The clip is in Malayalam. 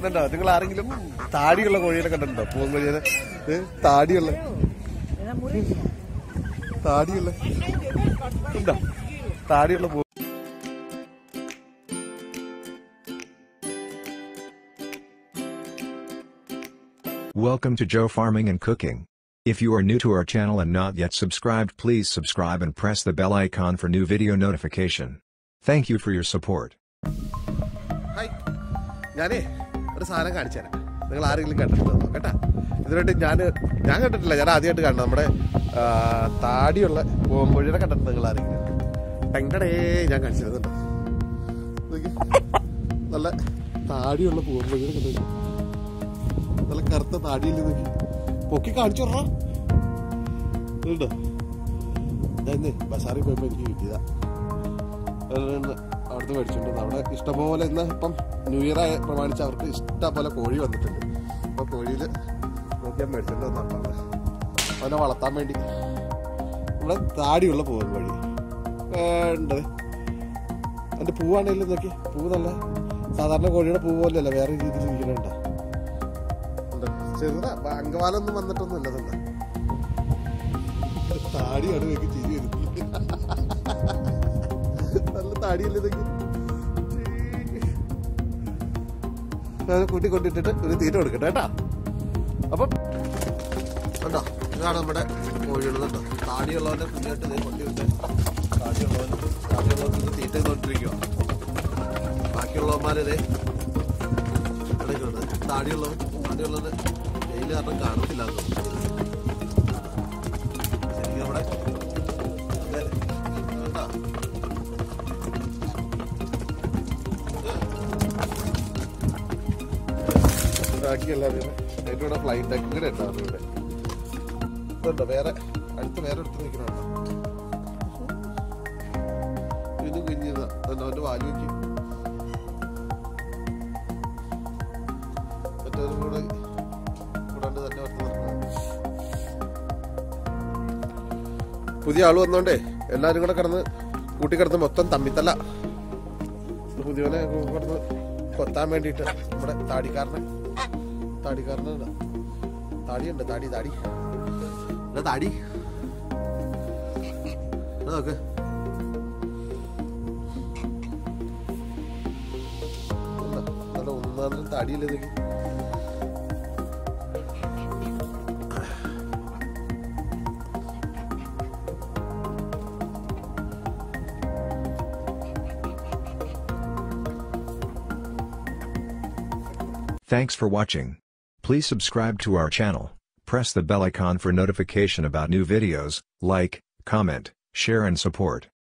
കണ്ടിട്ടുണ്ടോ നിങ്ങൾ ആരെങ്കിലും താടിയുള്ള കോഴിയെ കണ്ടിട്ടുണ്ടോ പൂവൻകോഴിയെ ഏ, താടിയുള്ള താടിയുള്ള ഉണ്ടോ താടിയുള്ള പൂ Welcome to Joe Farming and Cooking. If you are new to our channel and not yet subscribed please subscribe and press the bell icon for new video notification. Thank you for your support. Hi ഞാനേ ഒരു സാധനം കാണിച്ചു തരാം നിങ്ങൾ ആരെങ്കിലും കണ്ടിട്ടുണ്ടോ കേട്ടാ ഇതിനായിട്ട് ഞാൻ ഞാൻ കണ്ടിട്ടില്ല ഞാൻ ആദ്യമായിട്ട് കാണണം നമ്മുടെ ആ, താടിയുള്ള പൂവൻകോഴിയുടെ കണ്ടിട്ടുണ്ട് നിങ്ങൾ ആരെങ്കിലും പെങ്കടേ ഞാൻ കാണിച്ചു തരുന്നുണ്ടോ നോക്കി. നല്ല താടിയുള്ള പൂവൻകോഴിയുടെ കണ്ടു നല്ല കറുത്ത താടിയില്ല നോക്കി പൊക്കി കാണിച്ചു പറഞ്ഞോ ഇതുണ്ടോ ഞാൻ ഇന്ന് ബസാറിൽ പോയപ്പോൾ എനിക്ക് കിട്ടിയതാ അതുകൊണ്ട് അവിടുന്ന് മേടിച്ചോണ്ട് അവിടെ ഇഷ്ടംപോലെ ഇന്ന് ഇപ്പം ന്യൂ ഇയർ ആയ പ്രമാണിച്ച് അവർക്ക് ഇഷ്ടം പോലെ കോഴി വന്നിട്ടുണ്ട് അപ്പൊ കോഴിയിൽ നോക്കിയാൽ മേടിച്ചോണ്ട് വന്നിട്ടാണ് അവനെ വളർത്താൻ വേണ്ടി നമ്മുടെ താടിയുള്ള പൂവൻ കോഴി വേണ്ടത് അതിന്റെ പൂവാണെങ്കിലും നോക്കി പൂ നല്ല സാധാരണ കോഴിയുടെ പൂ പോലെയല്ല വേറെ രീതിയിൽ ഇരിക്കുന്നുണ്ട് ചെറുതാ അപ്പൊ അംഗവാലൊന്നും വന്നിട്ടൊന്നും ഇല്ല തന്നെ താടിയാണ് എനിക്ക് ചിരി വരുന്നത് നല്ല താടിയല്ലേ ഇതൊക്കെ അത് കൂട്ടി കൊണ്ടിട്ടിട്ട് ഒരു തീറ്റ കൊടുക്കട്ടെ കേട്ടാ അപ്പം കണ്ടോ ഇതാണ് നമ്മുടെ കോഴികൾ കണ്ടോ താടിയുള്ളവന്റെ കുഞ്ഞായിട്ട് ഇതേ കൊണ്ടി വിട്ട് താടിയുള്ളവൻ താടിയുള്ളവർക്ക് തീറ്റ ചെയ്തോണ്ടിരിക്കുക ബാക്കിയുള്ളവന്മാരിതേ ഇവിടെയൊക്കെയുണ്ട്. താടിയുള്ളവൻ താടിയുള്ളവന് വെയിൽ കാരണം കാണത്തില്ല എന്ന് തോന്നുന്നു. ശരിക്കും നമ്മുടെ അതെ, കണ്ടോ? ബാക്കിയല്ല അതിന് അതിൻ്റെ കൂടെ ഫ്ലൈറ്റ് ടെക്കും കൂടെ ഉണ്ടാവും ഇവിടെ ഇതുണ്ടോ വേറെ അടുത്ത് വേറെ എടുത്ത് നിൽക്കണുണ്ടോ ഇത് കുഞ്ഞിതാ അതുകൊണ്ട് അവൻ്റെ വാല് നോക്കി മറ്റവരും കൂടെ കൂടാണ്ട് തന്നെ ഒറ്റ നടക്കണം പുതിയ ആള് വന്നോണ്ടേ എല്ലാരും കൂടെ കിടന്ന് കൂട്ടിക്കിടന്ന് മൊത്തം തമ്മിത്തല്ല പുതിയവനെ കിടന്ന് കൊത്താൻ വേണ്ടിയിട്ട് നമ്മുടെ താടിക്കാരനെ താടിക്കാരനെ ഇതാ. താടിയുണ്ട് താടി താടി ഇതാ താടി ഇത് നോക്ക് ഉണ്ടോ? നല്ല ഒന്നാന്തരം താടിയില്ലേ ഇതൊക്കെ Thanks for watching. Please subscribe to our channel, press the bell icon for notification about new videos, like, comment, share and support.